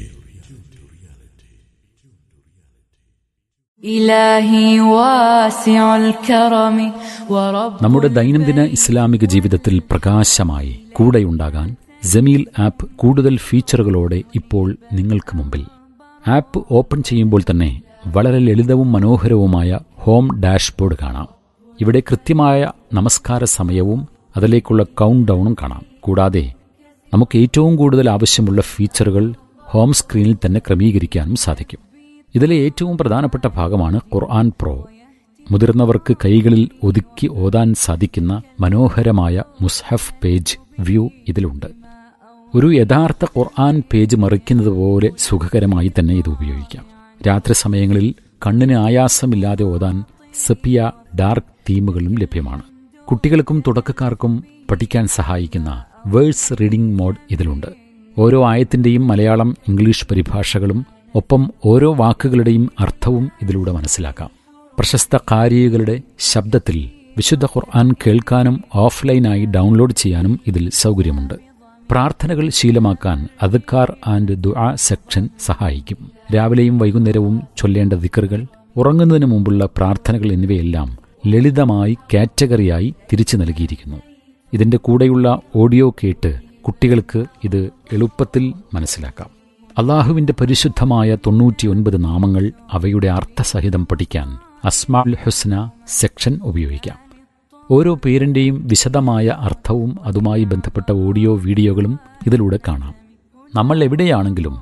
إلهي واسع الكرم ورب നമ്മുടെ ദൈനംദിന ഇസ്ലാമിക ജീവിതത്തിൽ പ്രകാശമായി കൂടെയുണ്ടാകാൻ ജമീൽ ആപ്പ് കൂടുതൽ ഫീച്ചറുകളോടെ ഇപ്പോൾ നിങ്ങൾക്ക് മുമ്പിൽ ആപ്പ് ഓപ്പൺ ചെയ്യുമ്പോൾ തന്നെ വളരെ ലളിതവും മനോഹരവുമായ ഹോം ഡാഷ്ബോർഡ് കാണാം ഇവിടെ കൃത്യമായ നമസ്കാര സമയവും അതിലേക്കുള്ള കൗണ്ട് ഡൗണും കാണാം കൂടാതെ നമുക്ക് ഏറ്റവും കൂടുതൽ ആവശ്യമുള്ള ഫീച്ചറുകൾ ഹോം സ്ക്രീനിൽ തന്നെ ക്രമീകരിക്കാനും സാധിക്കും ഇതിലെ ഏറ്റവും പ്രധാനപ്പെട്ട ഭാഗമാണ് ഖുർആൻ പ്രോ മുതിർന്നവർക്ക് കൈകളിൽ ഒതുക്കി ഓതാൻ സാധിക്കുന്ന മനോഹരമായ മുസ്ഹഫ് പേജ് വ്യൂ ഇതിലുണ്ട് ഒരു യഥാർത്ഥ ഖുർആൻ പേജ് മറിക്കുന്നത് പോലെ സുഖകരമായി തന്നെ ഇത് ഉപയോഗിക്കാം രാത്രി സമയങ്ങളിൽ കണ്ണിന് ആയാസമില്ലാതെ ഓതാൻ സെപ്പിയ ഡാർക്ക് തീമുകളും ലഭ്യമാണ് കുട്ടികൾക്കും തുടക്കക്കാർക്കും പഠിക്കാൻ സഹായിക്കുന്ന വേഴ്സ് റീഡിംഗ് മോഡ് ഇതിലുണ്ട് ഓരോ ആയത്തിന്റെയും മലയാളം ഇംഗ്ലീഷ് പരിഭാഷകളും ഒപ്പം ഓരോ വാക്കുകളുടെയും അർത്ഥവും ഇതിലൂടെ മനസ്സിലാക്കാം പ്രശസ്ത കാരികളുടെ ശബ്ദത്തിൽ വിശുദ്ധ ഖുർആൻ കേൾക്കാനും ഓഫ്ലൈനായി ഡൗൺലോഡ് ചെയ്യാനും ഇതിൽ സൗകര്യമുണ്ട് പ്രാർത്ഥനകൾ ശീലമാക്കാൻ അദ്ക്കാർ ആൻഡ് ദുആ സെക്ഷൻ സഹായിക്കും രാവിലെയും വൈകുന്നേരവും ചൊല്ലേണ്ട ദിക്കറുകൾ ഉറങ്ങുന്നതിന് മുമ്പുള്ള പ്രാർത്ഥനകൾ എന്നിവയെല്ലാം ലളിതമായി കാറ്റഗറിയായി തിരിച്ചു നൽകിയിരിക്കുന്നു ഇതിന്റെ കൂടെയുള്ള ഓഡിയോ കേട്ട് കുട്ടികൾക്ക് ഇത് എളുപ്പത്തിൽ മനസ്സിലാക്കാം അള്ളാഹുവിന്റെ പരിശുദ്ധമായ തൊണ്ണൂറ്റിയൊൻപത് നാമങ്ങൾ അവയുടെ അർത്ഥസഹിതം പഠിക്കാൻ അസ്മാൽ ഹുസ്ന സെക്ഷൻ ഉപയോഗിക്കാം ഓരോ പേരിന്റെയും വിശദമായ അർത്ഥവും അതുമായി ബന്ധപ്പെട്ട ഓഡിയോ വീഡിയോകളും ഇതിലൂടെ കാണാം നമ്മൾ എവിടെയാണെങ്കിലും